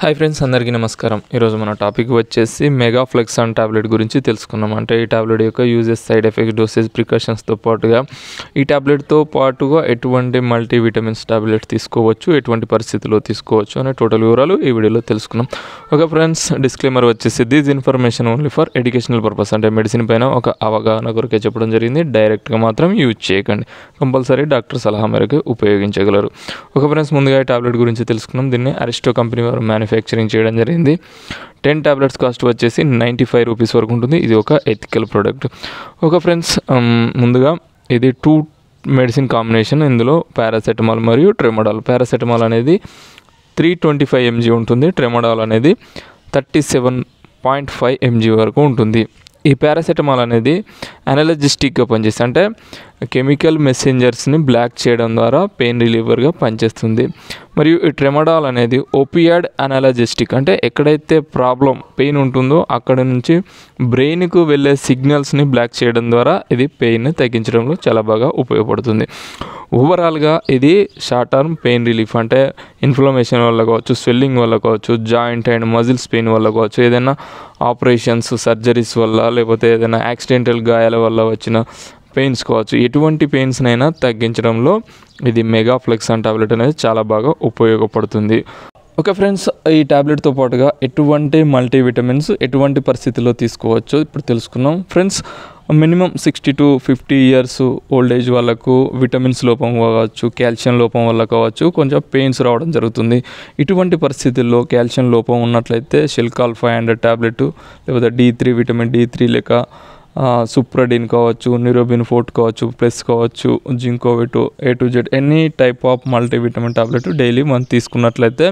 hi friends అందరికీ నమస్కారం ఈరోజు మన టాపిక్ వచ్చేసి మెగా ఫ్లెక్సాన్ టాబ్లెట్ గురించి తెలుసుకుందాం అంటే ఈ టాబ్లెట్ యొక్క యూజెస్ సైడ్ ఎఫెక్ట్స్ డోసేజ్ ప్రికాషన్స్తో పాటుగా ఈ టాబ్లెట్తో పాటుగా ఎటువంటి మల్టీ విటమిన్స్ టాబ్లెట్ తీసుకోవచ్చు ఎటువంటి పరిస్థితుల్లో తీసుకోవచ్చు అనే టోటల్ వివరాలు ఈ వీడియోలో తెలుసుకుందాం ఒక ఫ్రెండ్స్ డిస్క్లైమర్ వచ్చేసి this information only for educational purpose అంటే మెడిసిన్ పైన ఒక అవగాహన కొరకే చెప్పడం జరిగింది డైరెక్ట్గా మాత్రం యూజ్ చేయకండి కంపల్సరీ డాక్టర్ సలహా మేరకు ఉపయోగించగలరు ఒక ఫ్రెండ్స్ ముందుగా ఈ టాబ్లెట్ గురించి తెలుసుకున్నాం దీన్ని అరిస్టో కంపెనీ వారు మ్యానుఫ్యాక్చరింగ్ చేయడం జరిగింది టెన్ టాబ్లెట్స్ కాస్ట్ వచ్చేసి నైంటీ ఫైవ్ రూపీస్ వరకు ఉంటుంది ఇది ఒక ఎథికల్ ప్రోడక్ట్ ఒక ఫ్రెండ్స్ ముందుగా ఇది టూ మెడిసిన్ కాంబినేషన్ ఇందులో పారాసెటమాల్ మరియు ట్రెమడాల్ పారాసెటమాల్ అనేది త్రీ ట్వంటీ ఫైవ్ ఎంజీ ఉంటుంది ట్రెమడాల్ అనేది thirty seven point five mg వరకు ఉంటుంది ఈ పారాసెటమాల్ అనేది అనలజిస్టిక్గా పనిచేస్తుంది అంటే కెమికల్ మెసెంజర్స్ని బ్లాక్ చేయడం ద్వారా పెయిన్ రిలీవర్గా పనిచేస్తుంది మరియు ఈ ట్రెమడాల్ అనేది ఓపియాడ్ అనలజిస్టిక్ అంటే ఎక్కడైతే ప్రాబ్లం పెయిన్ ఉంటుందో అక్కడ నుంచి బ్రెయిన్కు వెళ్ళే సిగ్నల్స్ని బ్లాక్ చేయడం ద్వారా ఇది పెయిన్ తగ్గించడంలో చాలా బాగా ఉపయోగపడుతుంది ఓవరాల్గా ఇది షార్ట్ టర్మ్ పెయిన్ రిలీఫ్ అంటే ఇన్ఫ్లమేషన్ వల్ల కావచ్చు స్వెల్లింగ్ వల్ల కావచ్చు జాయింట్ అండ్ మజిల్స్ పెయిన్ వల్ల కావచ్చు ఏదైనా ఆపరేషన్స్ సర్జరీస్ వల్ల లేకపోతే ఏదైనా యాక్సిడెంటల్ గాయాల వల్ల వచ్చిన పెయిన్స్ కావచ్చు ఎటువంటి పెయిన్స్నైనా తగ్గించడంలో ఇది మెగా ఫ్లెక్సాన్ టాబ్లెట్ అనేది చాలా బాగా ఉపయోగపడుతుంది ఓకే ఫ్రెండ్స్ ఈ టాబ్లెట్తో పాటుగా ఎటువంటి మల్టీవిటమిన్స్ ఎటువంటి పరిస్థితుల్లో తీసుకోవచ్చు ఇప్పుడు తెలుసుకున్నాం friends minimum sixty to fifty years old age వాళ్ళకు విటమిన్స్ లోపం కావచ్చు కాల్షియం లోపం వల్ల కావచ్చు కొంచెం పెయిన్స్ రావడం జరుగుతుంది ఇటువంటి పరిస్థితుల్లో కాల్షియం లోపం ఉన్నట్లయితే షెల్కాల్ ఫైవ్ హండ్రెడ్ టాబ్లెట్ లేకపోతే D three vitamin D three లేక సుప్రడిన్ కావచ్చు నిరోబిన్ ఫోర్ట్ కావచ్చు ప్లస్ కావచ్చు Zincovit A to Z any type of multivitamin tablet daily మనం తీసుకున్నట్లయితే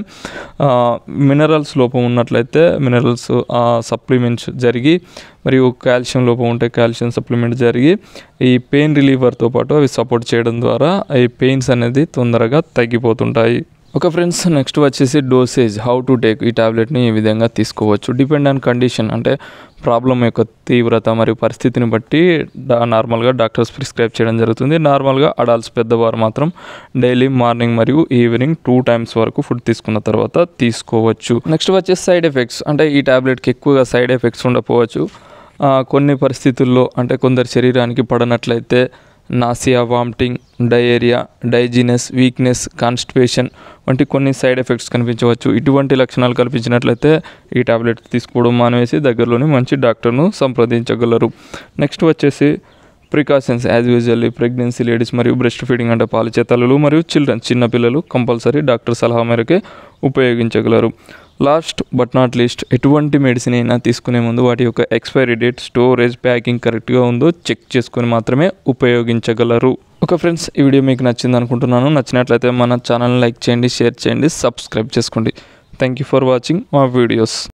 మినరల్స్ లోపం ఉన్నట్లయితే మినరల్స్ సప్లిమెంట్స్ జరిగి మరియు కాల్షియం లోపం ఉంటే కాల్షియం సప్లిమెంట్ జరిగి ఈ పెయిన్ రిలీవర్తో పాటు అవి సపోర్ట్ చేయడం ద్వారా ఈ పెయిన్స్ అనేది తొందరగా తగ్గిపోతుంటాయి ఒక ఫ్రెండ్స్ నెక్స్ట్ వచ్చేసి డోసేజ్ హౌ టు టేక్ ఈ టాబ్లెట్ని ఈ విధంగా తీసుకోవచ్చు డిపెండ్ ఆన్ కండిషన్ అంటే ప్రాబ్లం యొక్క తీవ్రత మరియు పరిస్థితిని బట్టి నార్మల్గా డాక్టర్స్ ప్రిస్క్రైబ్ చేయడం జరుగుతుంది నార్మల్గా అడల్ట్స్ పెద్దవారు మాత్రం డైలీ మార్నింగ్ మరియు ఈవినింగ్ టూ టైమ్స్ వరకు ఫుడ్ తీసుకున్న తర్వాత తీసుకోవచ్చు నెక్స్ట్ వచ్చేసి సైడ్ ఎఫెక్ట్స్ అంటే ఈ టాబ్లెట్కి ఎక్కువగా సైడ్ ఎఫెక్ట్స్ ఉండకపోవచ్చు కొన్ని పరిస్థితుల్లో అంటే కొందరి శరీరానికి పడనట్లయితే nausea vomiting diarrhoea dizziness weakness constipation వంటి కొన్ని సైడ్ ఎఫెక్ట్స్ కనిపించవచ్చు ఇటువంటి లక్షణాలు కనిపించినట్లయితే ఈ టాబ్లెట్ తీసుకోవడం మానేసి దగ్గరలోని మంచి డాక్టర్ను సంప్రదించగలరు నెక్స్ట్ వచ్చేసి precautions as usually pregnancy ladies మరియు బ్రెస్ట్ ఫీడింగ్ అంటే పాలచేతలు మరియు చిల్డ్రన్ చిన్నపిల్లలు కంపల్సరీ డాక్టర్ సలహా మేరకే ఉపయోగించగలరు లాస్ట్ బట్ నాట్ లీస్ట్ ఎటువంటి మెడిసిన్ అయినా తీసుకునే ముందు వాటి యొక్క ఎక్స్పైరీ డేట్ స్టోరేజ్ ప్యాకింగ్ కరెక్ట్గా ఉందో చెక్ చేసుకొని మాత్రమే ఉపయోగించగలరు ఒక ఫ్రెండ్స్ ఈ వీడియో మీకు నచ్చింది అనుకుంటున్నాను నచ్చినట్లయితే మన ఛానల్ని లైక్ చేయండి షేర్ చేయండి సబ్స్క్రైబ్ చేసుకోండి థ్యాంక్ యూ ఫర్ వాచింగ్ మా వీడియోస్